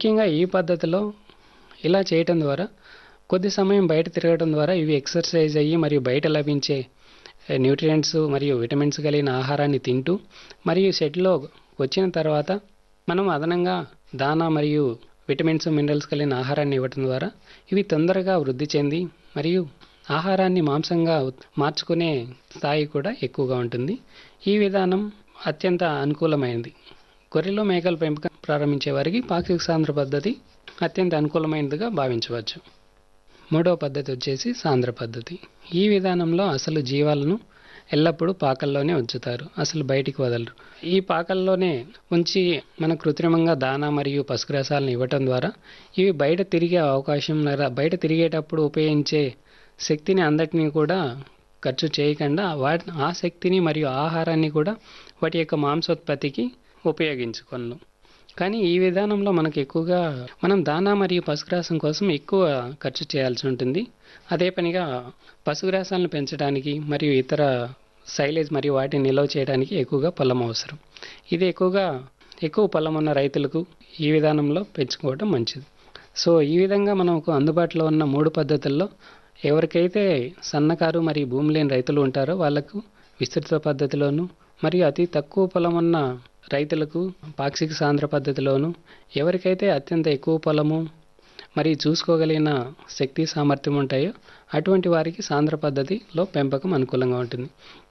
ముఖ్యంగా ఈ పద్ధతిలో ఇలా చేయటం ద్వారా కొద్ది సమయం బయట తిరగడం ద్వారా ఇవి ఎక్సర్సైజ్ అయ్యి మరియు బయట లభించే న్యూట్రియంట్స్ మరియు విటమిన్స్ కలిగిన ఆహారాన్ని తింటూ మరియు షెడ్లో వచ్చిన తర్వాత మనం అదనంగా దానా మరియు విటమిన్స్ మినరల్స్ కలిగిన ఆహారాన్ని ఇవ్వటం ద్వారా ఇవి తొందరగా వృద్ధి చెంది మరియు ఆహారాన్ని మాంసంగా ఉత్- మార్చుకునే స్థాయి కూడా ఎక్కువగా ఉంటుంది ఈ విధానం అత్యంత అనుకూలమైనది గొర్రెలు మేకల పెంపకం ప్రారంభించే వారికి పాక్షిక సాంద్ర పద్ధతి అత్యంత అనుకూలమైనదిగా భావించవచ్చు మూడవ పద్ధతి వచ్చేసి సాంద్ర పద్ధతి ఈ విధానంలో అసలు జీవాలను ఎల్లప్పుడూ పాకల్లోనే ఉంచుతారు అసలు బయటికి వదలరు ఈ పాకల్లోనే ఉంచి మన కృత్రిమంగా దానా మరియు పశుగ్రాసాలను ఇవ్వటం ద్వారా ఇవి బయట తిరిగే అవకాశం లేదా బయట తిరిగేటప్పుడు ఉపయోగించే శక్తిని అందటినీ కూడా ఖర్చు చేయకుండా వాటి ఆ శక్తిని మరియు ఆహారాన్ని కూడా వాటి యొక్క మాంసోత్పత్తికి ఉపయోగించుకోను కానీ ఈ విధానంలో మనకు ఎక్కువగా మనం దానా మరియు పశుగ్రాసం కోసం ఎక్కువ ఖర్చు చేయాల్సి ఉంటుంది అదే పనిగా పశుగ్రాసాలను పెంచడానికి మరియు ఇతర సైలేజ్ మరియు వాటిని నిల్వ చేయడానికి ఎక్కువగా పొలం అవసరం ఇది ఎక్కువగా ఎక్కువ పొలం ఉన్న రైతులకు ఈ విధానంలో పెంచుకోవడం మంచిది సో ఈ విధంగా మనకు అందుబాటులో ఉన్న మూడు పద్ధతుల్లో ఎవరికైతే సన్నకారు మరియు భూమి లేని రైతులు ఉంటారో వాళ్ళకు విస్తృత పద్ధతిలోను మరియు అతి తక్కువ పొలం ఉన్న రైతులకు పాక్షిక సాంద్ర పద్ధతిలోను ఎవరికైతే అత్యంత ఎక్కువ పొలము మరియు చూసుకోగలిగిన శక్తి సామర్థ్యం ఉంటాయో అటువంటి వారికి సాంద్ర పద్ధతిలో పెంపకం అనుకూలంగా ఉంటుంది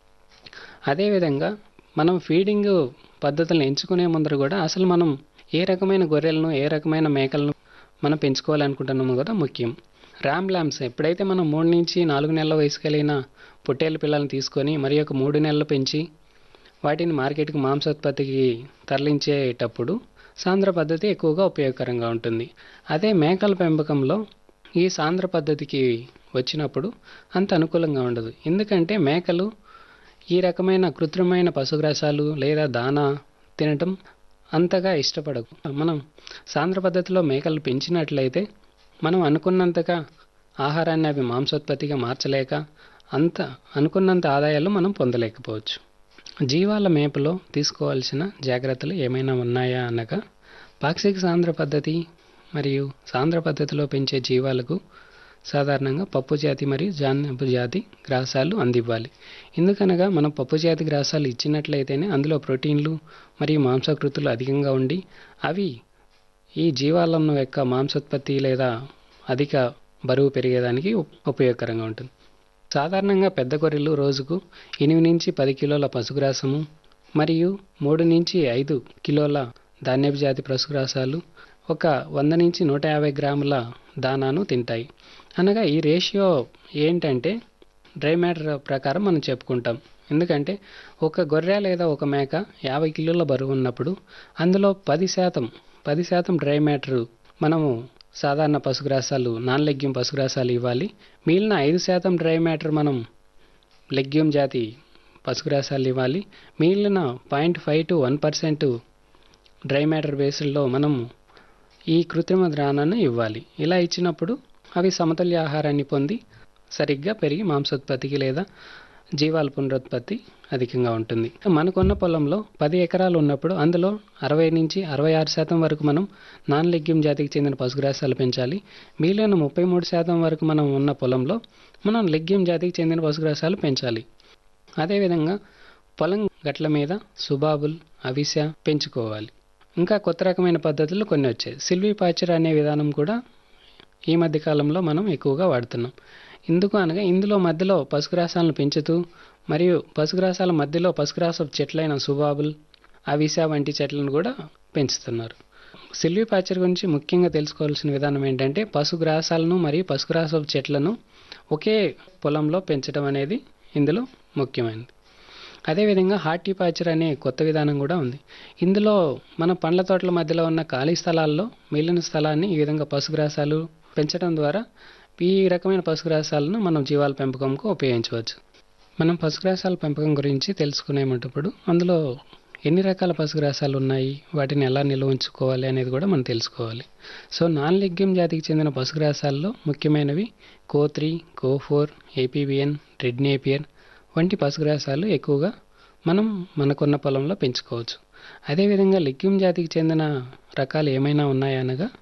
అదేవిధంగా మనం ఫీడింగ్ పద్ధతులను ఎంచుకునే ముందర కూడా అసలు మనం ఏ రకమైన గొర్రెలను ఏ రకమైన మేకలను మనం పెంచుకోవాలనుకుంటున్నామో కూడా ముఖ్యం ర్యామ్ ల్యాంప్స్ ఎప్పుడైతే మనం మూడు నుంచి నాలుగు నెలల వయసు కలిగిన పొట్టేలు పిల్లల్ని తీసుకొని మరి ఒక మూడు నెలలు పెంచి వాటిని మార్కెట్కి మాంసోత్పత్తికి తరలించేటప్పుడు సాంద్ర పద్ధతి ఎక్కువగా ఉపయోగకరంగా ఉంటుంది అదే మేకల పెంపకంలో ఈ సాంద్ర పద్ధతికి వచ్చినప్పుడు అంత అనుకూలంగా ఉండదు ఎందుకంటే మేకలు ఈ రకమైన కృత్రిమైన పశుగ్రాసాలు లేదా దానా తినటం అంతగా ఇష్టపడకు మనం సాంద్ర పద్ధతిలో మేకలు పెంచినట్లయితే మనం అనుకున్నంతగా ఆహారాన్ని అవి మాంసోత్పత్తిగా మార్చలేక అంత అనుకున్నంత ఆదాయాలు మనం పొందలేకపోవచ్చు జీవాల మేపలో తీసుకోవాల్సిన జాగ్రత్తలు ఏమైనా ఉన్నాయా అనగా పాక్షిక సాంద్ర పద్ధతి మరియు సాంద్ర పద్ధతిలో పెంచే జీవాలకు సాధారణంగా పప్పు జాతి మరియు జానపు జాతి గ్రాసాలు అందివ్వాలి ఎందుకనగా మనం పప్పు జాతి గ్రాసాలు ఇచ్చినట్లయితేనే అందులో ప్రోటీన్లు మరియు మాంసకృతులు అధికంగా ఉండి అవి ఈ జీవాలను యొక్క మాంసోత్పత్తి లేదా అధిక బరువు పెరిగేదానికి ఉప్- ఉపయోగకరంగా ఉంటుంది సాధారణంగా పెద్ద గొర్రెలు రోజుకు ఎనిమిది నుంచి పది కిలోల పశుగ్రాసము మరియు మూడు నుంచి ఐదు కిలోల ధాన్యపు జాతి పశుగ్రాసాలు ఒక వంద నుంచి నూట యాభై గ్రాముల దానాను తింటాయి అనగా ఈ రేషియో ఏంటంటే డ్రై మ్యాటర్ ప్రకారం మనం చెప్పుకుంటాం ఎందుకంటే ఒక గొర్రె లేదా ఒక మేక యాభై కిలోల బరువు ఉన్నప్పుడు అందులో పది శాతం పది శాతం డ్రై మ్యాటర్ మనము సాధారణ పశుగ్రాసాలు నాన్ లెగ్యూమ్ పశుగ్రాసాలు ఇవ్వాలి మిగిలిన ఐదు శాతం డ్రై మ్యాటర్ మనం లెగ్యూమ్ జాతి పశుగ్రాసాలు ఇవ్వాలి మిగిలిన point five two one percent dry matter బేస్డ్లో మనము ఈ కృత్రిమ ద్రావణాన్ని ఇవ్వాలి ఇలా ఇచ్చినప్పుడు అవి సమతుల్య ఆహారాన్ని పొంది సరిగ్గా పెరిగి మాంసోత్పత్తికి లేదా జీవాల పునరుత్పత్తి అధికంగా ఉంటుంది మనకున్న పొలంలో పది ఎకరాలు ఉన్నప్పుడు అందులో అరవై నుంచి అరవై ఆరు శాతం వరకు మనం నాన్ లెగ్యూమ్ జాతికి చెందిన పశుగ్రాసాలు పెంచాలి మిగిలిన ముప్పై మూడు శాతం వరకు మనం ఉన్న పొలంలో మనం లెగ్యూమ్ జాతికి చెందిన పశుగ్రాసాలు పెంచాలి అదేవిధంగా పొలం గట్ల మీద సుబాబుల్ అవిస పెంచుకోవాలి ఇంకా కొత్త రకమైన పద్ధతులు కొన్ని వచ్చాయి సిల్వీ పాచర్ అనే విధానం కూడా ఈ మధ్య కాలంలో మనం ఎక్కువగా వాడుతున్నాం ఎందుకు అనగా ఇందులో మధ్యలో పశుగ్రాసాలను పెంచుతూ మరియు పశుగ్రాసాల మధ్యలో పశుగ్రాస చెట్లైన సుబాబుల్ అవిస వంటి చెట్లను కూడా పెంచుతున్నారు సిల్వీ పాచర్ గురించి ముఖ్యంగా తెలుసుకోవాల్సిన విధానం ఏంటంటే పశుగ్రాసాలను మరియు పశుగ్రాస చెట్లను ఒకే పొలంలో పెంచడం అనేది ఇందులో ముఖ్యమైనది అదేవిధంగా హార్టిపాచర్ అనే కొత్త విధానం కూడా ఉంది ఇందులో మన పండ్ల తోటల మధ్యలో ఉన్న ఖాళీ స్థలాల్లో మిగిలిన స్థలాన్ని ఈ విధంగా పశుగ్రాసాలు పెంచడం ద్వారా ఈ రకమైన పశుగ్రాసాలను మనం జీవాల పెంపకంకు ఉపయోగించవచ్చు మనం పశుగ్రాసాల పెంపకం గురించి తెలుసుకునేటప్పుడు అందులో ఎన్ని రకాల పశుగ్రాసాలు ఉన్నాయి వాటిని ఎలా నిల్వ ఉంచుకోవాలి అనేది కూడా మనం తెలుసుకోవాలి సో నాన్ లెగ్యూమ్ జాతికి చెందిన పశుగ్రాసాల్లో ముఖ్యమైనవి Co three Co four APBN red Napier వంటి పశుగ్రాసాలు ఎక్కువగా మనం మనకున్న పొలంలో పెంచుకోవచ్చు అదేవిధంగా లెగ్యూమ్ జాతికి చెందిన రకాలు ఏమైనా ఉన్నాయనగా